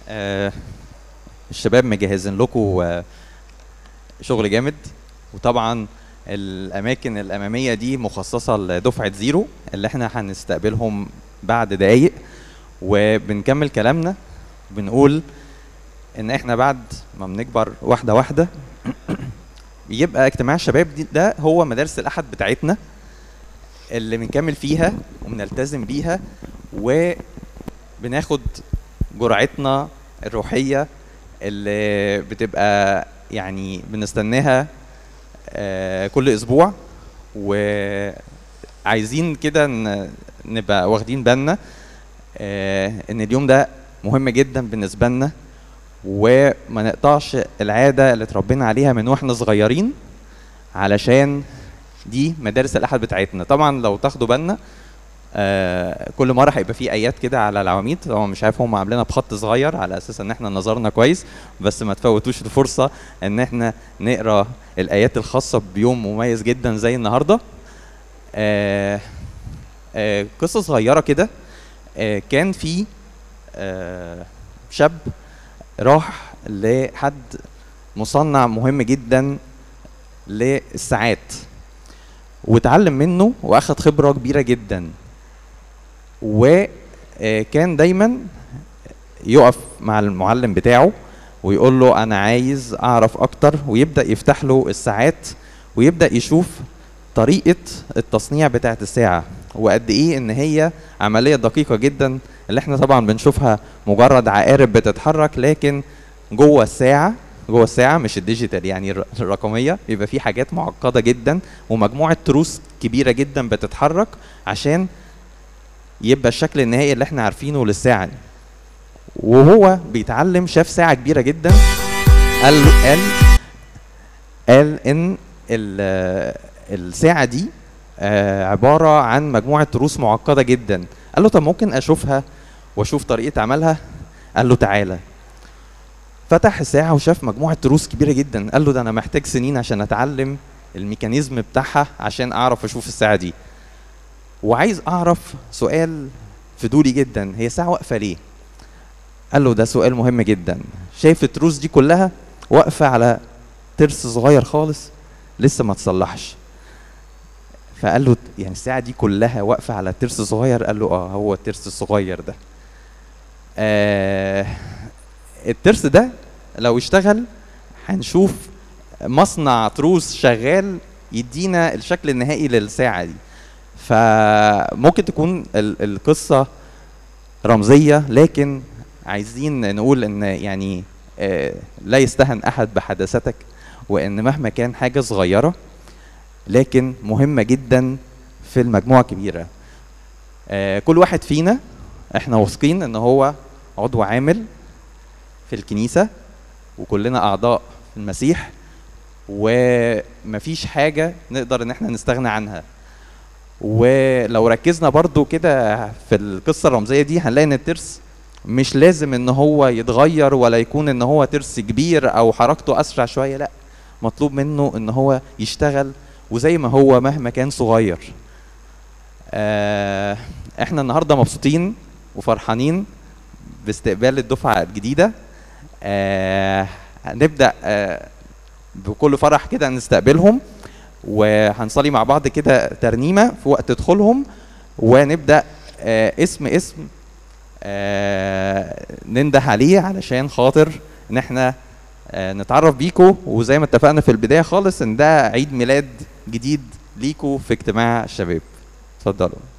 آه، الشباب مجهزين لكم آه، شغل جامد وطبعا الاماكن الاماميه دي مخصصه لدفعه زيرو اللي احنا هنستقبلهم بعد دقايق وبنكمل كلامنا بنقول ان احنا بعد ما بنكبر واحده واحده يبقى اجتماع الشباب دي ده هو مدارس الاحد بتاعتنا اللي بنكمل فيها وبنلتزم بيها وبناخد جرعتنا الروحيه اللي بتبقى يعني بنستناها آه، كل اسبوع وعايزين كده ن- نبقى واخدين بالنا آه، ان اليوم ده مهم جدا بالنسبه لنا وما نقطعش العاده اللي اتربينا عليها من واحنا صغيرين علشان دي مدارس الاحد بتاعتنا طبعا لو تاخدوا بالنا آه كل مره هيبقى في ايات كده على العواميد طبعا مش عارف هم عاملينها بخط صغير على اساس ان احنا نظرنا كويس بس ما تفوتوش الفرصه ان احنا نقرا الايات الخاصه بيوم مميز جدا زي النهارده آه آه قصه صغيره كده آه كان في آه شاب راح لحد مصنع مهم جدا للساعات واتعلم منه واخد خبره كبيره جدا وكان دايما يقف مع المعلم بتاعه ويقول له انا عايز اعرف اكتر ويبدا يفتح له الساعات ويبدا يشوف طريقه التصنيع بتاعه الساعه وقد ايه ان هي عمليه دقيقه جدا اللي احنا طبعا بنشوفها مجرد عقارب بتتحرك لكن جوه الساعه جوه الساعه مش الديجيتال يعني الر- الرقميه بيبقى في حاجات معقده جدا ومجموعه تروس كبيره جدا بتتحرك عشان يبقى الشكل النهائي اللي احنا عارفينه للساعه دي. وهو بيتعلم شاف ساعه كبيره جدا قال قال قال ان ال- الساعه دي آه، عباره عن مجموعه تروس معقده جدا قال له طب ممكن اشوفها واشوف طريقه عملها قال له تعالى فتح الساعة وشاف مجموعة تروس كبيرة جدا قال له ده أنا محتاج سنين عشان أتعلم الميكانيزم بتاعها عشان أعرف أشوف الساعة دي وعايز أعرف سؤال فضولي جدا هي الساعة واقفة ليه؟ قال له ده سؤال مهم جدا شايف التروس دي كلها واقفة على ترس صغير خالص لسه ما تصلحش فقال له يعني الساعة دي كلها واقفة على ترس صغير قال له اه هو الترس الصغير ده آه الترس ده لو اشتغل هنشوف مصنع تروس شغال يدينا الشكل النهائي للساعة دي فممكن تكون ال- القصة رمزية لكن عايزين نقول ان يعني آه، لا يستهن احد بحداثتك وان مهما كان حاجة صغيرة لكن مهمة جدا في المجموعة الكبيرة آه، كل واحد فينا احنا واثقين ان هو عضو عامل في الكنيسة وكلنا أعضاء في المسيح ومفيش حاجة نقدر إن احنا نستغنى عنها ولو ركزنا برضو كده في القصة الرمزية دي هنلاقي إن الترس مش لازم إن هو يتغير ولا يكون إن هو ترس كبير أو حركته أسرع شوية لأ مطلوب منه إن هو يشتغل وزي ما هو مهما كان صغير آه احنا النهارده مبسوطين وفرحانين باستقبال الدفعة الجديدة آه هنبدأ آه بكل فرح كده نستقبلهم وهنصلي مع بعض كده ترنيمة في وقت دخولهم ونبدأ آه اسم اسم آه ننده عليه علشان خاطر ان احنا آه نتعرف بيكو وزي ما اتفقنا في البداية خالص ان ده عيد ميلاد جديد ليكو في اجتماع الشباب اتفضلوا